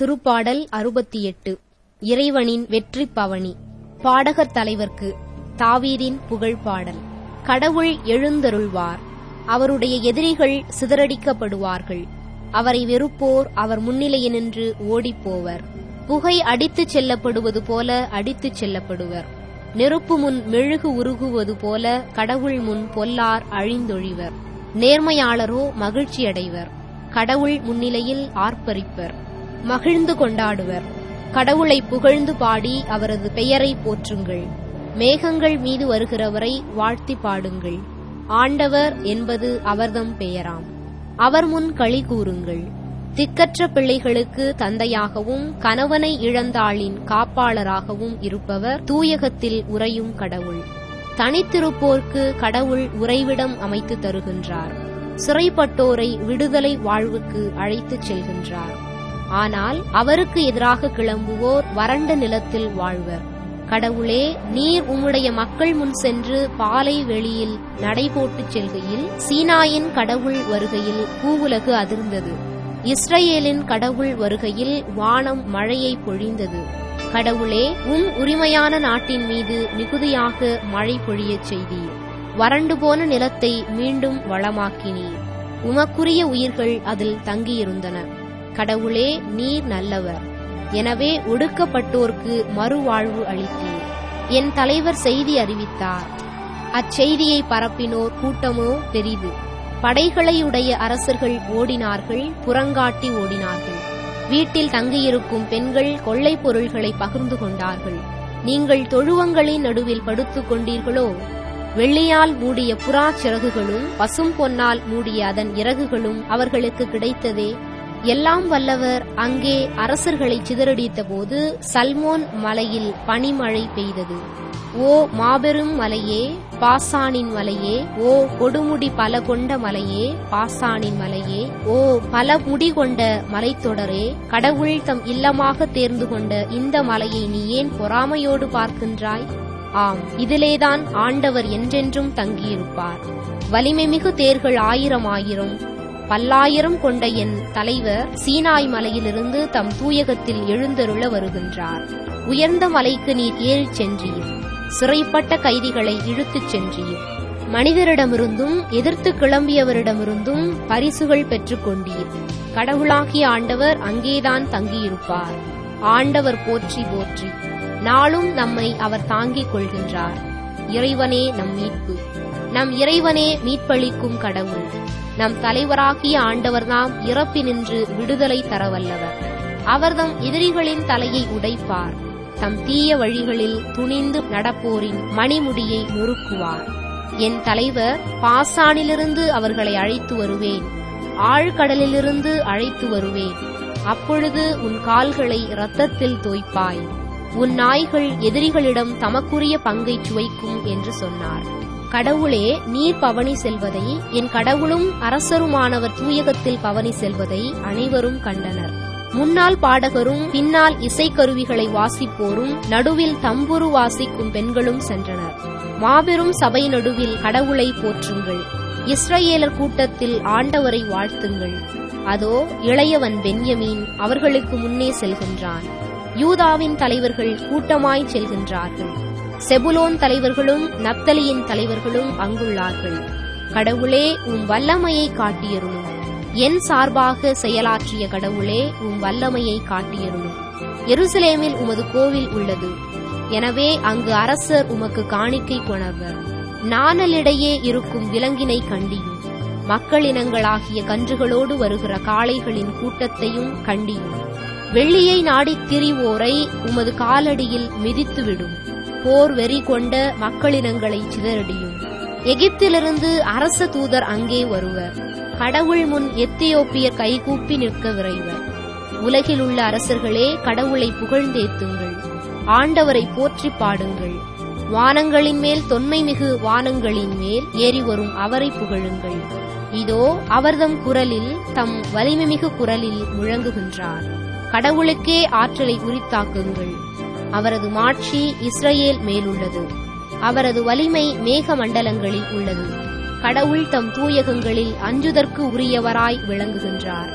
திருப்பாடல் அறுபத்தி எட்டு இறைவனின் வெற்றி பவனி பாடகர் தலைவர்க்கு தாவீதின் புகழ் பாடல் கடவுள் எழுந்தருள்வார் அவருடைய எதிரிகள் சிதறடிக்கப்படுவார்கள் அவரை வெறுப்போர் அவர் முன்னிலையினின்று ஓடிப்போவர் புகை அடித்துச் செல்லப்படுவது போல அடித்துச் செல்லப்படுவர் நெருப்பு முன் மெழுகு உருகுவது போல கடவுள் முன் பொல்லார் அழிந்தொழிவர் நேர்மையாளரோ மகிழ்ச்சியடைவர் கடவுள் முன்னிலையில் ஆர்ப்பரிப்பர் மகிழ்ந்து கொண்டாடுவர் கடவுளை புகழ்ந்து பாடி அவரது பெயரை போற்றுங்கள் மேகங்கள் மீது வருகிறவரை வாழ்த்தி பாடுங்கள் ஆண்டவர் என்பது அவர்தம் பெயராம் அவர் முன் களி கூறுங்கள் திக்கற்ற பிள்ளைகளுக்கு தந்தையாகவும் கணவனை இழந்தாளின் காப்பாளராகவும் இருப்பவர் தூயகத்தில் உறையும் கடவுள் தனித்திருப்போர்க்கு கடவுள் உறைவிடம் அமைத்து தருகின்றார் சிறைப்பட்டோரை விடுதலை வாழ்வுக்கு அழைத்துச் செல்கின்றார் ஆனால் அவருக்கு எதிராக கிளம்புவோர் வறண்ட நிலத்தில் வாழ்வர் கடவுளே நீர் உம்முடைய மக்கள் முன் சென்று பாலை வெளியில் நடைபோட்டுச் செல்கையில் சீனாயின் கடவுள் வருகையில் பூவுலகு அதிர்ந்தது இஸ்ரேலின் கடவுள் வருகையில் வானம் மழையை பொழிந்தது கடவுளே உம் உரிமையான நாட்டின் மீது மிகுதியாக மழை பொழியச் செய்தீர் வறண்டு போன நிலத்தை மீண்டும் வளமாக்கினீர் உமக்குரிய உயிர்கள் அதில் தங்கியிருந்தன கடவுளே நீர் நல்லவர் எனவே ஒடுக்கப்பட்டோர்க்கு மறுவாழ்வு அளித்தீர் என் தலைவர் செய்தி அறிவித்தார் அச்செய்தியை பரப்பினோர் கூட்டமோ பெரிது படைகளையுடைய அரசர்கள் ஓடினார்கள் புறங்காட்டி ஓடினார்கள் வீட்டில் தங்கியிருக்கும் பெண்கள் கொள்ளைப் பொருள்களை பகிர்ந்து கொண்டார்கள் நீங்கள் தொழுவங்களின் நடுவில் படுத்துக் கொண்டீர்களோ வெள்ளியால் மூடிய புறா சிறகுகளும் பசும் பொன்னால் மூடிய அதன் இறகுகளும் அவர்களுக்கு கிடைத்ததே எல்லாம் வல்லவர் அங்கே அரசர்களை சிதறடித்த போது சல்மோன் மலையில் பனிமழை பெய்தது ஓ மாபெரும் மலையே பாசானின் மலையே ஓ கொடுமுடி பல கொண்ட மலையே பாசானின் மலையே ஓ பல முடி கொண்ட மலைத்தொடரே கடவுள் தம் இல்லமாக தேர்ந்து கொண்ட இந்த மலையை நீ ஏன் பொறாமையோடு பார்க்கின்றாய் ஆம் இதிலேதான் ஆண்டவர் என்றென்றும் தங்கியிருப்பார் வலிமை மிகு தேர்கள் ஆயிரம் ஆயிரம் பல்லாயிரம் கொண்ட என் தலைவர் சீனாய் மலையிலிருந்து தம் தூயகத்தில் எழுந்தருள வருகின்றார் உயர்ந்த மலைக்கு நீர் ஏறிச் சென்றீர் சிறைப்பட்ட கைதிகளை இழுத்துச் சென்றீர் மனிதரிடமிருந்தும் எதிர்த்து கிளம்பியவரிடமிருந்தும் பரிசுகள் பெற்றுக் கொண்டீர் கடவுளாகிய ஆண்டவர் அங்கேதான் தங்கியிருப்பார் ஆண்டவர் போற்றி போற்றி நாளும் நம்மை அவர் தாங்கிக் கொள்கின்றார் இறைவனே நம் மீட்பு நம் இறைவனே மீட்பளிக்கும் கடவுள் நம் தலைவராகிய ஆண்டவர்தாம் இறப்பினின்று விடுதலை தரவல்லவர் அவர்தம் எதிரிகளின் தலையை உடைப்பார் தம் தீய வழிகளில் துணிந்து நடப்போரின் மணிமுடியை நொறுக்குவார் என் தலைவர் பாசானிலிருந்து அவர்களை அழைத்து வருவேன் ஆழ்கடலிலிருந்து அழைத்து வருவேன் அப்பொழுது உன் கால்களை இரத்தத்தில் தோய்ப்பாய் உன் நாய்கள் எதிரிகளிடம் தமக்குரிய பங்கை சுவைக்கும் என்று சொன்னார் கடவுளே நீர் பவனி செல்வதை என் கடவுளும் அரசருமானவர் தூயகத்தில் பவனி செல்வதை அனைவரும் கண்டனர் முன்னால் பாடகரும் பின்னால் இசைக்கருவிகளை வாசிப்போரும் நடுவில் தம்புரு வாசிக்கும் பெண்களும் சென்றனர் மாபெரும் சபை நடுவில் கடவுளை போற்றுங்கள் இஸ்ரேலர் கூட்டத்தில் ஆண்டவரை வாழ்த்துங்கள் அதோ இளையவன் பென்யமீன் அவர்களுக்கு முன்னே செல்கின்றான் யூதாவின் தலைவர்கள் கூட்டமாய் செல்கின்றார்கள் செபுலோன் தலைவர்களும் நப்தலியின் தலைவர்களும் அங்குள்ளார்கள் கடவுளே உம் வல்லமையை காட்டியருளும் என் சார்பாக செயலாற்றிய கடவுளே உம் வல்லமையை காட்டியருளும் எருசலேமில் உமது கோவில் உள்ளது எனவே அங்கு அரசர் உமக்கு காணிக்கை கொணர்வர் நாணலிடையே இருக்கும் விலங்கினை கண்டியும் மக்களினங்களாகிய கன்றுகளோடு வருகிற காளைகளின் கூட்டத்தையும் கண்டியும் வெள்ளியை நாடித் திரிவோரை உமது காலடியில் மிதித்துவிடும் போர் வெறி கொண்ட மக்களினங்களை சிதறடியும் எகிப்திலிருந்து அரச தூதர் அங்கே வருவர் கடவுள் முன் எத்தியோப்பியர் கைகூப்பி நிற்க விரைவர் உலகில் உள்ள அரசர்களே கடவுளை புகழ்ந்தேத்துங்கள் ஆண்டவரை போற்றி பாடுங்கள் வானங்களின் மேல் தொன்மை மிகு வானங்களின் மேல் ஏறி வரும் அவரை புகழுங்கள் இதோ அவர்தம் குரலில் தம் வலிமைமிகு குரலில் முழங்குகின்றார் கடவுளுக்கே ஆற்றலை உரித்தாக்குங்கள் அவரது மாட்சி இஸ்ரேல் மேலுள்ளது அவரது வலிமை மேக மண்டலங்களில் உள்ளது கடவுள் தம் தூயகங்களில் அஞ்சுதற்கு உரியவராய் விளங்குகின்றார்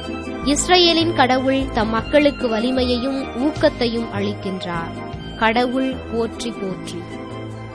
இஸ்ரவேலின் கடவுள் தம் மக்களுக்கு வலிமையையும் ஊக்கத்தையும் அளிக்கின்றார் கடவுள் போற்றி போற்றி